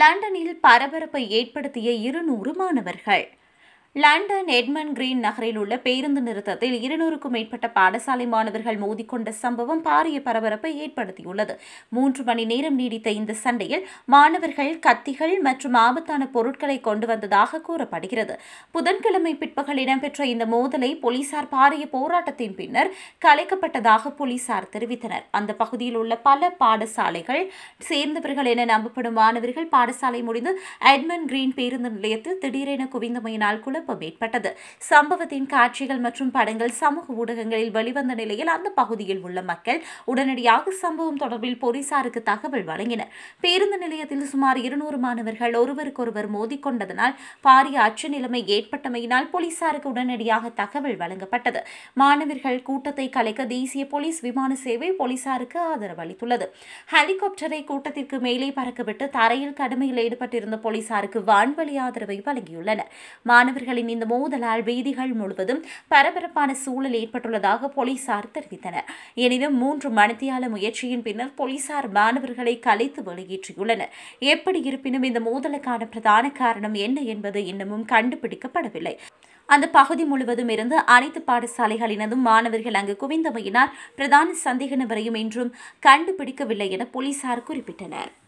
லண்டனில் பரபரப்பை ஏற்படுத்திய இருநூறு மாணவர்கள் லண்டன் எட்மன் கிரீன் நகரில் உள்ள பேருந்து நிறுத்தத்தில் இருநூறுக்கும் மேற்பட்ட பாடசாலை மாணவர்கள் மோதிக்கொண்ட சம்பவம் பாரிய பரபரப்பை ஏற்படுத்தியுள்ளது மூன்று மணி நேரம் நீடித்த இந்த சண்டையில் மாணவர்கள் கத்திகள் மற்றும் ஆபத்தான பொருட்களை கொண்டு வந்ததாக கூறப்படுகிறது புதன்கிழமை பிற்பகல் இடம்பெற்ற இந்த மோதலை போலீசார் பாரிய போராட்டத்தின் பின்னர் கலைக்கப்பட்டதாக போலீசார் தெரிவித்தனர் அந்த பகுதியில் உள்ள பல பாடசாலைகள் சேர்ந்தவர்கள் என நம்பப்படும் மாணவர்கள் பாடசாலை முடிந்து எட்மன் கிரீன் பேருந்து நிலையத்தில் திடீரென குவிந்தமையினால் குழப்பம் ஏற்பட்டது சம்பவத்தின் காட்சிகள் மற்றும் படங்கள் சமூக ஊடகங்களில் வெளிவந்த நிலையில் அந்த பகுதியில் உள்ள மக்கள் உடனடியாக சம்பவம் தொடர்பில் போலீசாருக்கு தகவல் வழங்கினர் பேருந்து நிலையத்தில் சுமார் இருநூறு மாணவர்கள் ஒருவருக்கொருவர் மோதிக்கொண்டதனால் பாரிய அச்ச நிலைமை ஏற்பட்டமையினால் போலீசாருக்கு உடனடியாக தகவல் வழங்கப்பட்டது மாணவர்கள் கூட்டத்தை கலைக்க தேசிய போலீஸ் விமான சேவை போலீசாருக்கு ஆதரவு அளித்துள்ளது ஹெலிகாப்டரை கூட்டத்திற்கு மேலே பறக்கவிட்டு தரையில் கடமையில் ஈடுபட்டிருந்த போலீசாருக்கு வான்வழி ஆதரவை வழங்கியுள்ளனர் மாணவர்களின் இந்த மோதலால் வீதிகள் முழுவதும் பரபரப்பான சூழல் ஏற்பட்டுள்ளதாக போலீசார் தெரிவித்தனர் எனினும் மூன்று மணித்தியால முயற்சியின் பின்னர் போலீசார் மாணவர்களை கலைத்து வெளியேற்றியுள்ளனர் எப்படி இருப்பினும் இந்த மோதலுக்கான பிரதான காரணம் என்ன என்பது இன்னமும் கண்டுபிடிக்கப்படவில்லை அந்த பகுதி முழுவதும் இருந்து அனைத்து பாடசாலைகளினதும் மாணவர்கள் அங்கு குவிந்தமையினால் பிரதான சந்தேக நபரையும் இன்றும் கண்டுபிடிக்கவில்லை என போலீசார் குறிப்பிட்டனர்